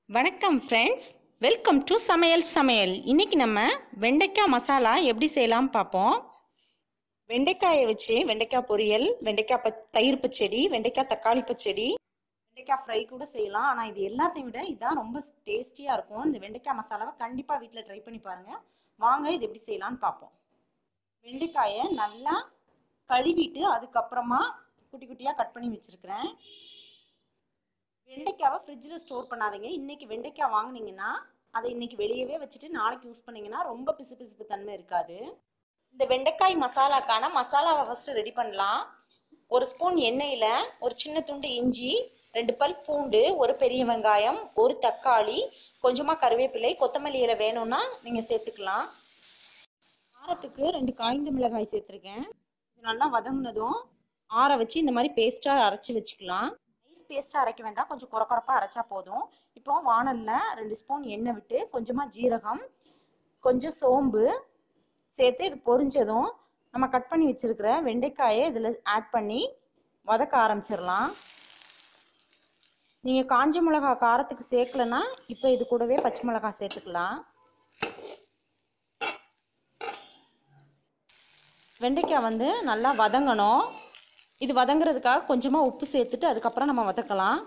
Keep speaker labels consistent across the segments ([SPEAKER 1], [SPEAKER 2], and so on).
[SPEAKER 1] வணக்கம் friends welcome to சமையல் சமையல் இன்னைக்கு நம்ம வெண்டைக்காய் மசாலா எப்படி செய்யலாம் பார்ப்போம் வெண்டைக்காயை வச்சு வெண்டைக்காய் பொரியல் வெண்டைக்காய் ப தயிர் பச்சடி வெண்டைக்காய் தக்காளி பச்சடி வெண்டைக்காய் ஃப்ரை கூட செய்யலாம் ஆனால் இது எல்லாத்தையும் விட இதுதான் ரொம்ப டேஸ்டியாக இருக்கும் இந்த வெண்டைக்காய் மசாலாவை கண்டிப்பாக வீட்டில் ட்ரை பண்ணி பாருங்கள் வாங்க இது எப்படி செய்யலாம்னு பார்ப்போம் வெண்டைக்காயை நல்லா கழுவிட்டு அதுக்கப்புறமா குட்டி குட்டியாக கட் பண்ணி வச்சுருக்கிறேன் வெண்டைக்காவை ஃப்ரிட்ஜில் ஸ்டோர் பண்ணாதீங்க இன்னைக்கு வெண்டைக்காய் வாங்குனீங்கன்னா அதை இன்னைக்கு வெளியவே வச்சுட்டு நாளைக்கு யூஸ் பண்ணீங்கன்னா ரொம்ப பிசு பிசுப்பு தன்மை இருக்காது இந்த வெண்டைக்காய் மசாலாக்கான மசாலாவை ஃபஸ்ட்டு ரெடி பண்ணலாம் ஒரு ஸ்பூன் எண்ணெயில் ஒரு சின்ன துண்டு இஞ்சி ரெண்டு பல் பூண்டு ஒரு பெரிய வெங்காயம் ஒரு தக்காளி கொஞ்சமாக கருவேப்பிலை கொத்தமல்லி இலை வேணும்னா நீங்கள் சேர்த்துக்கலாம் காரத்துக்கு ரெண்டு காய்ந்த மிளகாய் சேர்த்துருக்கேன் இது நல்லா வதங்கினதும் ஆற வச்சு இந்த மாதிரி பேஸ்ட்டாக அரைச்சி வச்சுக்கலாம் நைஸ் பேஸ்ட்டாக அரைக்க வேண்டாம் கொஞ்சம் குறை குறைப்பாக அரைச்சா போதும் இப்போ வானலில் ரெண்டு ஸ்பூன் எண்ணெய் விட்டு கொஞ்சமாக ஜீரகம் கொஞ்சம் சோம்பு சேர்த்து இது பொரிஞ்சதும் நம்ம கட் பண்ணி வச்சிருக்கிற வெண்டைக்காயை இதில் ஆட் பண்ணி வதக்க ஆரம்பிச்சிடலாம் நீங்கள் காஞ்ச மிளகா காரத்துக்கு சேர்க்கலன்னா இப்போ இது கூடவே பச்சை மிளகா சேர்த்துக்கலாம் வெண்டைக்காய் வந்து நல்லா வதங்கணும் இது வதங்குறதுக்காக கொஞ்சமாக உப்பு சேர்த்துட்டு அதுக்கப்புறம் நம்ம வதக்கலாம்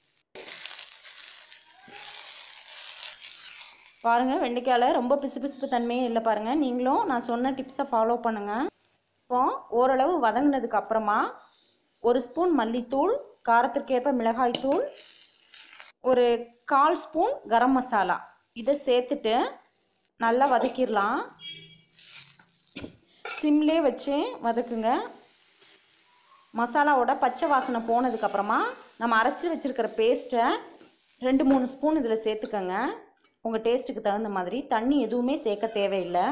[SPEAKER 1] பாருங்கள் வெண்டைக்காயில் ரொம்ப பிசுபிசுப்பு தன்மையே இல்லை பாருங்கள் நீங்களும் நான் சொன்ன டிப்ஸை ஃபாலோ பண்ணுங்கள் இப்போ ஓரளவு வதங்கினதுக்கு அப்புறமா ஒரு ஸ்பூன் மல்லித்தூள் காரத்திற்கேற்ப மிளகாய்த்தூள் ஒரு கால் ஸ்பூன் கரம் மசாலா இதை சேர்த்துட்டு நல்லா வதக்கிடலாம் சிம்லே வச்சு வதக்குங்க மசாலாவோட பச்சை வாசனை போனதுக்கப்புறமா நம்ம அரைச்சி வச்சுருக்கிற பேஸ்ட்டை ரெண்டு மூணு ஸ்பூன் இதில் சேர்த்துக்கங்க உங்கள் டேஸ்ட்டுக்கு தகுந்த மாதிரி தண்ணி எதுவுமே சேர்க்க தேவையில்லை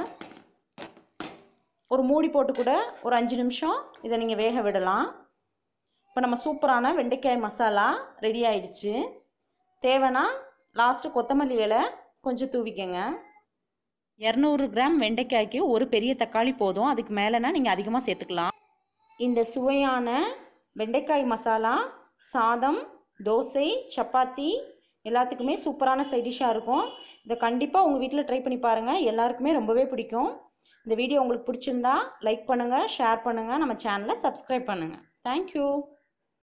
[SPEAKER 1] ஒரு மூடி போட்டு கூட ஒரு அஞ்சு நிமிஷம் இதை நீங்கள் வேக விடலாம் இப்போ நம்ம சூப்பரான வெண்டைக்காய் மசாலா ரெடி ஆயிடுச்சு தேவைன்னா லாஸ்ட்டு கொத்தமல்லி இலை கொஞ்சம் தூவிக்கங்க இரநூறு கிராம் வெண்டைக்காய்க்கு ஒரு பெரிய தக்காளி போதும் அதுக்கு மேலேனா நீங்கள் அதிகமாக சேர்த்துக்கலாம் இந்த சுவையான வெண்டைக்காய் மசாலா சாதம் தோசை சப்பாத்தி எல்லாத்துக்குமே சூப்பரான சைடிஷாக இருக்கும் இதை கண்டிப்பாக உங்கள் வீட்டில் ட்ரை பண்ணி பாருங்கள் எல்லாருக்குமே ரொம்பவே பிடிக்கும் இந்த வீடியோ உங்களுக்கு பிடிச்சிருந்தா லைக் பண்ணுங்கள் ஷேர் பண்ணுங்கள் நம்ம சேனலை சப்ஸ்கிரைப் பண்ணுங்கள் தேங்க்யூ